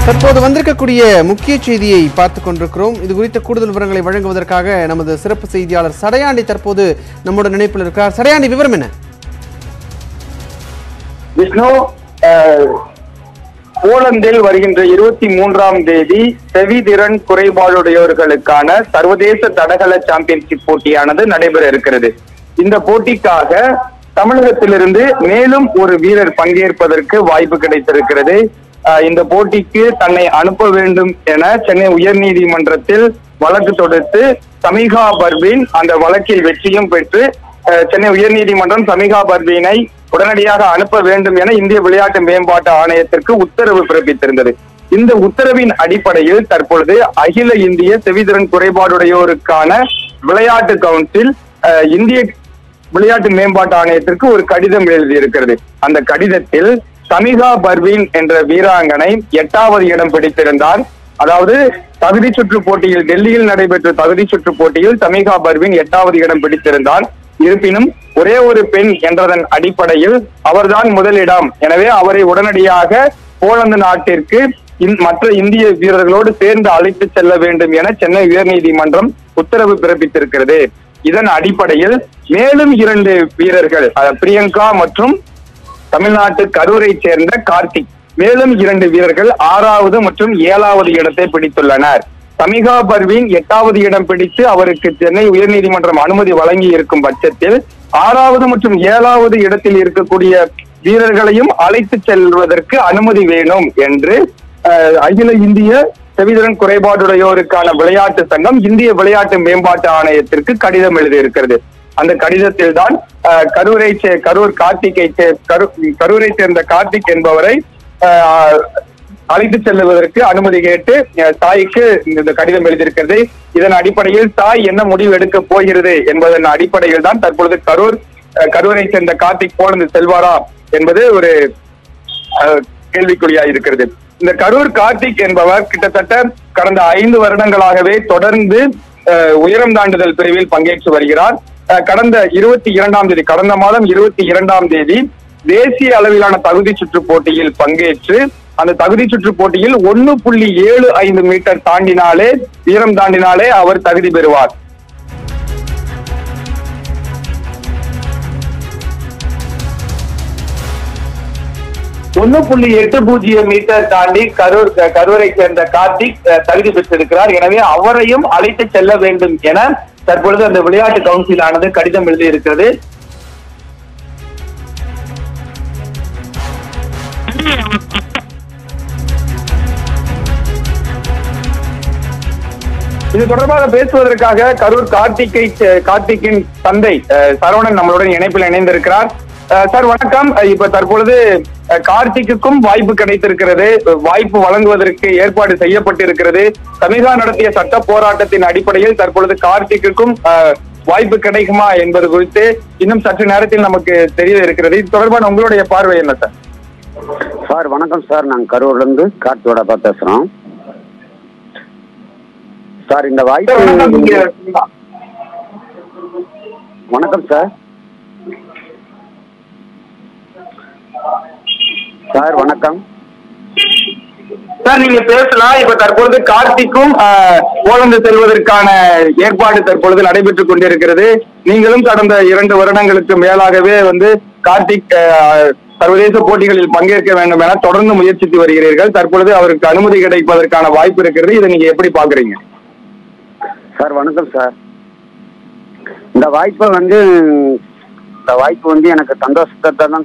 தற்போது வந்திருக்கக்கூடிய முக்கிய செய்தியை பார்த்துக் கொண்டிருக்கிறோம் இது குறித்த கூடுதல் விவரங்களை வழங்குவதற்காக நமது சிறப்பு செய்தியாளர் சடையாண்டி தற்போது நம்மோட நினைப்பில் இருக்கிறார் சடையாண்டி விவரம் என்ன விஷ்ணு அஹ், போலந்தில் வருகின்ற இருபத்தி மூன்றாம் தேதி செவிதிறன் குறைபாடுடையவர்களுக்கான சர்வதேச தடகள சாம்பியன்ஷிப் போட்டியானது நடைபெற இருக்கிறது இந்த போட்டிக்காக தமிழகத்திலிருந்து மேலும் ஒரு வீரர் பங்கேற்பதற்கு வாய்ப்பு கிடைத்திருக்கிறது அஹ், இந்த போட்டிக்கு தன்னை அனுப்ப வேண்டும் என சென்னை உயர்நீதிமன்றத்தில் வழக்கு தொடுத்து சமிகா பர்வீன் அந்த வழக்கில் வெற்றியும் பெற்று அஹ், சென்னை உயர்நீதிமன்றம் சமிகா பர்வீனை உடனடியாக அனுப்ப வேண்டும் என இந்திய விளையாட்டு மேம்பாட்டு ஆணையத்திற்கு உத்தரவு பிறப்பித்திருந்தது இந்த உத்தரவின் அடிப்படையில் தற்பொழுது அகில இந்திய செவிதிறன் குறைபாடுடையோருக்கான விளையாட்டு கவுன்சில் அஹ், இந்திய விளையாட்டு மேம்பாட்டு ஆணையத்திற்கு ஒரு கடிதம் எழுதியிருக்கிறது அந்த கடிதத்தில் சமிகா பர்வீன் என்ற வீராங்கனை எட்டாவது இடம் பிடித்திருந்தார் அதாவது தகுதி சுற்று போட்டியில் டெல்லியில் நடைபெற்ற தகுதி சுற்று போட்டியில் சமிகா பர்வீன் எட்டாவது இடம் பிடித்திருந்தார் இருப்பினும் ஒரே ஒரு பெண் என்றதன் அடிப்படையில் அவர்தான் முதலிடம் எனவே அவரை உடனடியாக போலந்து நாட்டிற்கு இந்- மற்ற இந்திய வீரர்களோடு சேர்ந்து அழைத்து செல்ல வேண்டும் என சென்னை உயர்நீதிமன்றம் உத்தரவு பிறப்பித்திருக்கிறது இதன் அடிப்படையில் மேலும் இரண்டு வீரர்கள் அஹ், பிரியங்கா மற்றும் தமிழ்நாட்டு கரூரை சேர்ந்த கார்த்திக் மேலும் இரண்டு வீரர்கள் ஆறாவது மற்றும் ஏழாவது இடத்தை பிடித்துள்ளனர் சமிகா பர்வீன் எட்டாவது இடம் பிடித்து அவருக்கு சென்னை உயர்நீதிமன்றம் அனுமதி வழங்கி இருக்கும் பட்சத்தில் ஆறாவது மற்றும் ஏழாவது இடத்தில் இருக்கக்கூடிய வீரர்களையும் அழைத்து செல்வதற்கு அனுமதி வேணும் என்று அஹ், அகில இந்திய செவிதிறன் குறைபாடுடையோருக்கான விளையாட்டு சங்கம் இந்திய விளையாட்டு மேம்பாட்டு ஆணையத்திற்கு கடிதம் எழுதியிருக்கிறது அந்த கடிதத்தில் தான் அஹ், கரூரை சே- கரூர் கார்த்திகை சே- கரு- கரூரை சேர்ந்த கார்த்திக் என்பவரை அஹ், அழைத்து செல்லுவதற்கு அனுமதி கேட்டு அஹ், தாய்க்கு இந்த கடிதம் எழுதியிருக்கிறது இதன் அடிப்படையில் தாய் என்ன முடிவு எடுக்க போகிறது என்பதன் அடிப்படையில் தான் தற்பொழுது கரூர் அஹ், கரூரை சேர்ந்த கார்த்திக் போலந்து செல்வாரா என்பது ஒரு அஹ், கேள்விக்குறியா இருக்கிறது இந்த கரூர் கார்த்திக் என்பவர் கிட்டத்தட்ட கடந்த ஐந்து வருடங்களாகவே தொடர்ந்து அஹ், உயரம் தாண்டுதல் பிரிவில் பங்கேற்று வருகிறார் அஹ், கடந்த இருபத்தி இரண்டாம் தேதி கடந்த மாதம் இருபத்தி இரண்டாம் தேதி தேசிய அளவிலான தகுதி சுற்று போட்டியில் பங்கேற்று அந்த தகுதி சுற்று போட்டியில் ஒன்னு புள்ளி ஏழு ஐந்து மீட்டர் தாண்டினாலே உயரம் தாண்டினாலே அவர் தகுதி பெறுவார் ஒன்னு புள்ளி எட்டு பூஜ்ஜியம் மீட்டர் தாண்டி கரூர் கரூரை சேர்ந்த கார்த்திக் அஹ், தகுதி பெற்றிருக்கிறார் எனவே அவரையும் அழைத்து செல்ல வேண்டும் என தற்பொழுது அந்த விளையாட்டு கவுன்சிலானது கடிதம் எழுதியிருக்கிறது இது தொடர்பாக பேசுவதற்காக கரூர் கார்த்திகை கார்த்திக்கின் தந்தை அஹ், சரவணன் நம்மளுடன் இணைப்பில் இணைந்திருக்கிறார் அஹ், சார் வணக்கம் அஹ், இப்ப தற்பொழுது அஹ், கார்த்திக்குக்கும் வாய்ப்பு கிடைத்திருக்கிறது அஹ், வாய்ப்பு வழங்குவதற்கு ஏற்பாடு செய்யப்பட்டிருக்கிறது சமிகா நடத்திய சட்ட போராட்டத்தின் அடிப்படையில் தற்பொழுது கார்த்திக்குக்கும் அஹ், வாய்ப்பு கிடைக்குமா என்பது குறித்து இன்னும் சற்று நேரத்தில் நமக்கு தெரிய இருக்கிறது இது தொடர்பான உங்களுடைய பார்வை என்ன சார் சார் வணக்கம் சார் நாங்கள் கரூர்லேருந்து கார்த்தியோட பேசுகிறோம் சார் இந்த சார், வணக்கம். வாய்ப்பு நீங்க- வணக்கம் சார் சார் வணக்கம் சார் நீங்க பேசலாம் இப்ப தற்பொழுது கார்த்திக்கும் ஆஹ், போலந்து செல்வதற்கான ஏற்பாடு தற்பொழுது நடைபெற்றுக் கொண்டிருக்கிறது நீங்களும் கடந்த இரண்டு வருடங்களுக்கு மேலாகவே வந்து கார்த்திக் ஆஹ், சர்வதேச போட்டிகளில் பங்கேற்க வேண்டும் என தொடர்ந்து முயற்சித்து வருகிறீர்கள் தற்பொழுது அவருக்கு அனுமதி கிடைப்பதற்கான வாய்ப்பு இருக்கிறது இதை நீங்க எப்படி பாக்குறீங்க சார் வணக்கம் சார் இந்த வாய்ப்பை வந்து இந்த வாய்ப்பு வந்து எனக்கு சந்தோஷத்தை தான்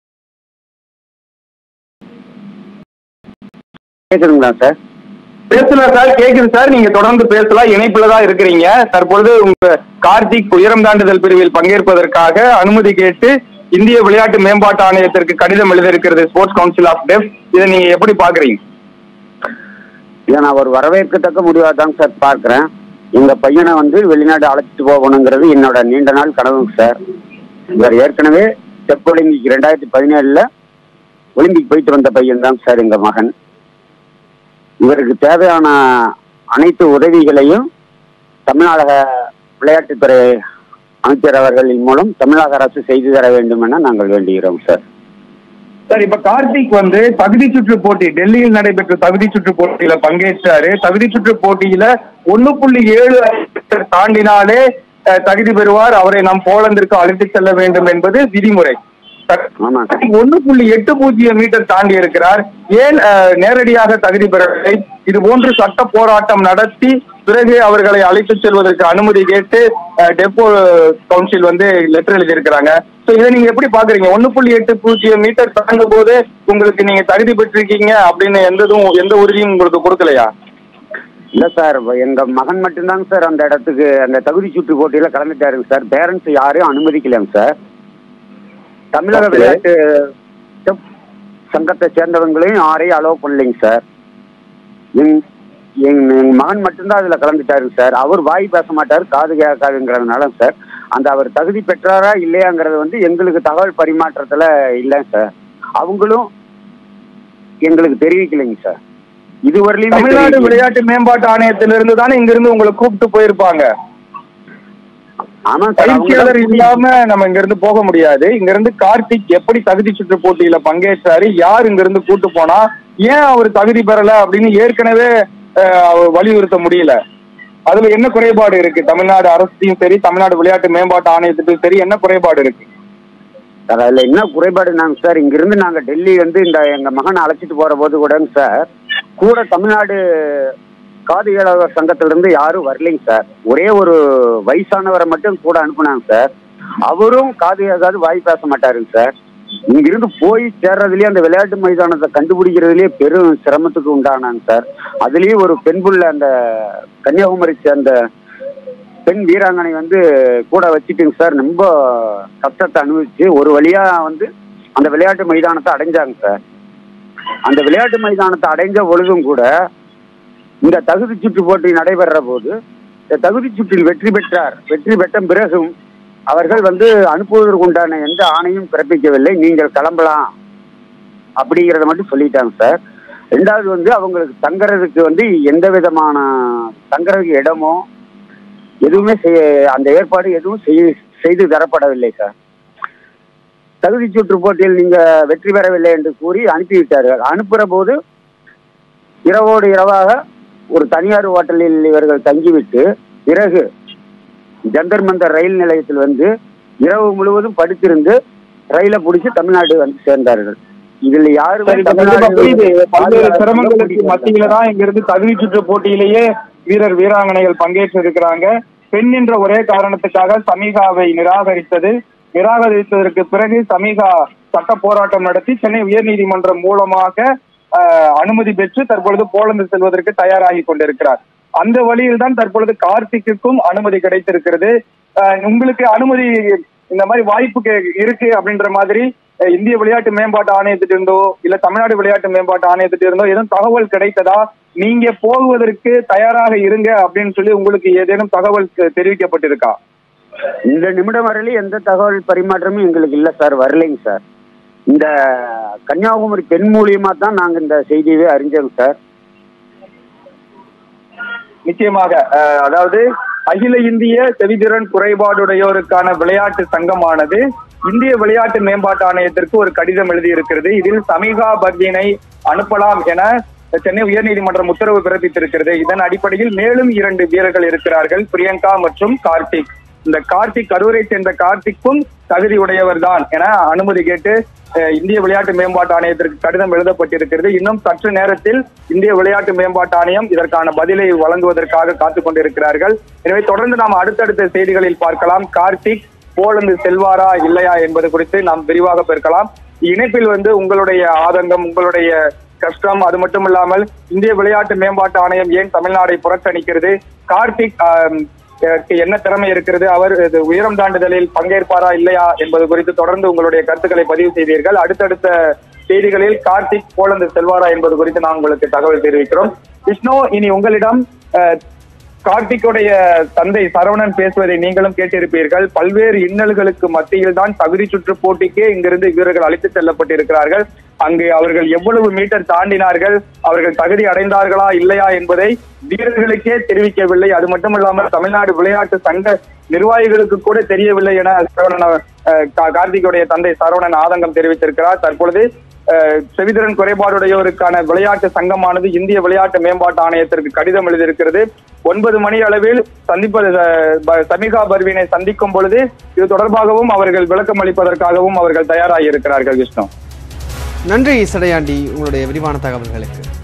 கேட்குதுங்களா சார் பேசலாம் சார் கேக்குது சார் நீங்க தொடர்ந்து பேசலாம் இணைப்புல தான் இருக்கிறீங்க தற்பொழுது உங்க கார்த்திக் உயரம் தாண்டுதல் பிரிவில் பங்கேற்பதற்காக அனுமதி கேட்டு இந்திய விளையாட்டு மேம்பாட்டு ஆணையத்திற்கு கடிதம் எழுதியிருக்கிறது ஸ்போர்ட்ஸ் கவுன்சில் ஆஃப் டெஃப் இதை நீங்க எப்படி பாக்குறீங்க இதை நான் ஒரு வரவேற்கத்தக்க முடிவாக தாங்க சார் பார்க்குறேன் எங்கள் பையனை வந்து வெளிநாடு அழைச்சிட்டு போகணுங்கிறது என்னோட நீண்ட நாள் கனவுங்க சார் இவர் ஏற்கனவே ஸ்டெப் ஒலிம்பிக் ரெண்டாயிரத்தி பதினேழில் ஒலிம்பிக் போயிட்டு வந்த பையன் தான் சார் எங்கள் மகன் இவருக்கு தேவையான அனைத்து உதவிகளையும் தமிழ்நாடு விளையாட்டுத்துறை அமைச்சர் அவர்களின் மூலம் தமிழக அரசு செய்து தர வேண்டும் என நாங்கள் வேண்டுகிறோம் சார் சார் இப்ப கார்த்திக் வந்து தகுதி சுற்று போட்டி டெல்லியில் நடைபெற்ற தகுதி சுற்று போட்டியில பங்கேற்றாரு தகுதி சுற்று போட்டியில ஒண்ணு புள்ளி ஏழு மீட்டர் தாண்டினாலே அஹ், தகுதி பெறுவார் அவரை நாம் போலந்திற்கு அழைத்து செல்ல வேண்டும் என்பது விதிமுறை ஆமா சார் ஒண்ணு புள்ளி எட்டு பூஜ்ஜியம் மீட்டர் தாண்டி இருக்கிறார் ஏன் அஹ், நேரடியாக தகுதி பெறவில்லை இது போன்று சட்ட போராட்டம் நடத்தி பிறகு அவர்களை அழைத்து செல்வதற்கு அனுமதி கேட்டு அஹ், டெப்போ கவுன்சில் வந்து லெட்டர் எழுதியிருக்கிறாங்க சோ இதை நீங்க எப்படி பாக்குறீங்க ஒண்ணு புள்ளி எட்டு பூஜ்ஜியம் மீட்டர் தாண்டும் போது உங்களுக்கு நீங்க தகுதி பெற்றிருக்கீங்க அப்படின்னு எந்த இதுவும் எந்த உறுதியும் உங்களுக்கு கொடுக்கலையா இல்ல சார் எங்க மகன் மட்டும்தாங்க சார் அந்த இடத்துக்கு அந்த தகுதி சுற்று போட்டியில கலந்துட்டாருங்க சார் பேரண்ட்ஸ் யாரையும் அனுமதிக்கலைங்க சார் தமிழக Okay. விளையாட்டு செப் சங்கத்தை சேர்ந்தவங்களையும் யாரையும் அலோவ் பண்ணலைங்க சார் எங் எங் எங்க மகன் மட்டும்தான் அதுல கலந்துட்டாருங்க சார் அவர் வாய் பேச மாட்டாரு காது கேட்காதுங்கிறதுனால சார் அந்த அவர் தகுதி பெற்றாரா இல்லையாங்கிறது வந்து எங்களுக்கு தகவல் பரிமாற்றத்துல இல்லைங்க சார் அவங்களும் எங்களுக்கு தெரிவிக்கலைங்க சார் இதுவரையிலுமே தமிழ்நாடு தெரிவிக்கல. விளையாட்டு மேம்பாட்டு ஆணையத்திலிருந்து தானே இங்க இருந்து உங்களை கூப்பிட்டு போயிருப்பாங்க ஆமா சார் அவங்க பயிற்சியாளர் தான் இல்லாம நம்ம இங்க இருந்து போக முடியாது இங்க இருந்து கார்த்திக் எப்படி தகுதி சுற்று போட்டியில பங்கேற்றாரு யார் இங்க இருந்து கூட்டு போனா ஏன் அவர் தகுதி பெறல அப்படின்னு ஏற்கனவே அஹ், அவர் வலியுறுத்த முடியல அதுல என்ன குறைபாடு இருக்கு தமிழ்நாடு அரசையும் சரி தமிழ்நாடு விளையாட்டு மேம்பாட்டு ஆணையத்துக்கும் சரி என்ன குறைபாடு இருக்கு சார் அதுல என்ன குறைபாடுனாங்க சார் இங்கிருந்து நாங்க டெல்லி வந்து இந்த எங்க மகனை அழைச்சிட்டு போற போது கூடங்க சார் கூட தமிழ்நாடு காது ஏழாளர் சங்கத்துல இருந்து யாரும் வரலைங்க சார் ஒரே ஒரு வயசானவரை மட்டும் கூட அனுப்புனாங்க சார் அவரும் காது ஏதாவது வாய் பேச மாட்டாருங்க சார் இங்கிருந்து போய் சேர்றதுலயே அந்த விளையாட்டு மைதானத்தை கண்டுபிடிக்கிறதுலயே பெரும் சிரமத்துக்கு உண்டானாங்க சார் அதுலயும் ஒரு பெண் புள்ள அந்த கன்னியாகுமரி சேர்ந்த பெண் வீராங்கனை வந்து கூட வச்சுட்டுங்க சார் ரொம்ப கஷ்டத்தை அனுபவிச்சு ஒரு வழியா வந்து அந்த விளையாட்டு மைதானத்தை அடைஞ்சாங்க சார் அந்த விளையாட்டு மைதானத்தை அடைஞ்ச பொழுதும் கூட இந்த தகுதி சுற்று போட்டி நடைபெற போது இந்த தகுதி சுற்றில் வெற்றி பெற்றார் வெற்றி பெற்ற பிறகும் அவர்கள் வந்து அனுப்புவதற்கு உண்டான எந்த ஆணையும் பிறப்பிக்கவில்லை நீங்கள் கிளம்பலாம் அப்படிங்கிறத மட்டும் சொல்லிட்டாங்க சார் ரெண்டாவது வந்து அவங்களுக்கு தங்குறதுக்கு வந்து எந்த விதமான தங்குறதுக்கு இடமோ எதுவுமே செய்ய அந்த ஏற்பாடு எதுவும் செய்ய செய்து தரப்படவில்லை சார் தகுதி சுற்று போட்டியில் நீங்க வெற்றி பெறவில்லை என்று கூறி அனுப்பிவிட்டார்கள் அனுப்புற போது இரவோடு இரவாக ஒரு தனியார் ஹோட்டலில் இவர்கள் தங்கிவிட்டு பிறகு ஜந்தர் மந்தர் ரயில் நிலையத்தில் வந்து இரவு முழுவதும் படுத்திருந்து ரயிலை பிடிச்சி தமிழ்நாடு வந்து சேர்ந்தார்கள் இதில் யாருமே சரி, இப்ப கண்டிப்பா புரியுது பல்வேறு தமிழ்நாடு சிரமங்களுக்கு மத்தியில தான் இங்க இருந்து தகுதி சுற்று போட்டியிலேயே வீரர் வீராங்கனைகள் பங்கேற்று இருக்கிறாங்க பெண் என்ற ஒரே காரணத்துக்காக சமீகாவை நிராகரித்தது நிராகரித்ததற்கு பிறகு சமீகா சட்ட போராட்டம் நடத்தி சென்னை உயர்நீதிமன்றம் மூலமாக ஆஹ், அனுமதி பெற்று தற்பொழுது போலந்து செல்வதற்கு தயாராகி கொண்டிருக்கிறார் அந்த வழியில் தான் தற்பொழுது கார்த்திக்குக்கும் அனுமதி கிடைத்திருக்கிறது ஆஹ், உங்களுக்கு அனுமதி இந்த மாதிரி வாய்ப்பு கே- இருக்கு அப்படின்ற மாதிரி அஹ், இந்திய விளையாட்டு மேம்பாட்டு ஆணையத்திட்ட இருந்தோ இல்ல தமிழ்நாடு விளையாட்டு மேம்பாட்டு ஆணையத்திட்ட இருந்தோ எதுவும் தகவல் கிடைத்ததா நீங்க போகுவதற்கு தயாராக இருங்க அப்படின்னு சொல்லி உங்களுக்கு ஏதேனும் தகவல் தெ- தெரிவிக்கப்பட்டிருக்கா இந்த நிமிடம் வரையிலும் எந்த தகவல் பரிமாற்றமும் எங்களுக்கு இல்லை சார் வரலைங்க சார் இந்த கன்னியாகுமரி பெண் மூலியமா தான் நாங்க இந்த செய்தியவே அறிஞ்சோங்க சார் நிச்சயமாக அஹ், அதாவது அகில இந்திய செவிதிறன் குறைபாடுடையோருக்கான விளையாட்டு சங்கமானது இந்திய விளையாட்டு மேம்பாட்டு ஆணையத்திற்கு ஒரு கடிதம் எழுதியிருக்கிறது இதில் சமீகா பர்தீனை அனுப்பலாம் என சென்னை உயர்நீதிமன்றம் உத்தரவு பிறப்பித்திருக்கிறது இதன் அடிப்படையில் மேலும் இரண்டு வீரர்கள் இருக்கிறார்கள் பிரியங்கா மற்றும் கார்த்திக் இந்த கார்த்திக் கரூரை சேர்ந்த கார்த்திக்கும் தகுதி உடையவர் தான் என அனுமதி கேட்டு அஹ், இந்திய விளையாட்டு மேம்பாட்டு ஆணையத்திற்கு கடிதம் எழுதப்பட்டிருக்கிறது இன்னும் சற்று நேரத்தில் இந்திய விளையாட்டு மேம்பாட்டு ஆணையம் இதற்கான பதிலை வழங்குவதற்காக காத்துக் கொண்டிருக்கிறார்கள் எனவே தொடர்ந்து நாம் அடுத்தடுத்த செய்திகளில் பார்க்கலாம் கார்த்திக் போலந்து செல்வாரா இல்லையா என்பது குறித்து நாம் விரிவாக பார்க்கலாம் இணைப்பில் வந்து உங்களுடைய ஆதங்கம் உங்களுடைய கஷ்டம் அது மட்டும் இல்லாமல் இந்திய விளையாட்டு மேம்பாட்டு ஆணையம் ஏன் தமிழ்நாடை புறக்கணிக்கிறது கார்த்திக் ஆம், க்கு என்ன திறமை இருக்கிறது அவர் இது உயரம் தாண்டுதலில் பங்கேற்பாரா இல்லையா என்பது குறித்து தொடர்ந்து உங்களுடைய கருத்துக்களை பதிவு செய்தீர்கள் அடுத்தடுத்த செய்திகளில் கார்த்திக் போலந்து செல்வாரா என்பது குறித்து நான் உங்களுக்கு தகவல் தெரிவிக்கிறோம் விஷ்ணு இனி உங்களிடம் அஹ், கார்த்திக்குடைய தந்தை சரவணன் பேசுவதை நீங்களும் கேட்டிருப்பீர்கள் பல்வேறு இன்னல்களுக்கு மத்தியில் தான் தகுதி சுற்று போட்டிக்கே இங்கிருந்து வீரர்கள் அழைத்துச் செல்லப்பட்டிருக்கிறார்கள் அங்கு அவர்கள் எவ்வளவு மீட்டர் தாண்டினார்கள் அவர்கள் தகுதி அடைந்தார்களா இல்லையா என்பதை வீரர்களுக்கே தெரிவிக்கவில்லை அது மட்டுமல்லாமல் தமிழ்நாடு விளையாட்டு சங்க நிர்வாகிகளுக்கு கூட தெரியவில்லை என சரவணன் அஹ், கா- கார்த்திக்குடைய தந்தை சரவணன் ஆதங்கம் தெரிவித்திருக்கிறார் தற்பொழுது அஹ், செவிதிறன் குறைபாடுடையோருக்கான விளையாட்டு சங்கமானது இந்திய விளையாட்டு மேம்பாட்டு ஆணையத்திற்கு கடிதம் எழுதியிருக்கிறது ஒன்பது மணி அளவில் சந்திப்பது அஹ், ப- சமிகா பர்வீனை சந்திக்கும் பொழுது இது தொடர்பாகவும் அவர்கள் விளக்கம் அளிப்பதற்காகவும் அவர்கள் தயாராகி இருக்கிறார்கள் விஷ்ணு நன்றி சடையாண்டி உங்களுடைய விரிவான தகவல்களுக்கு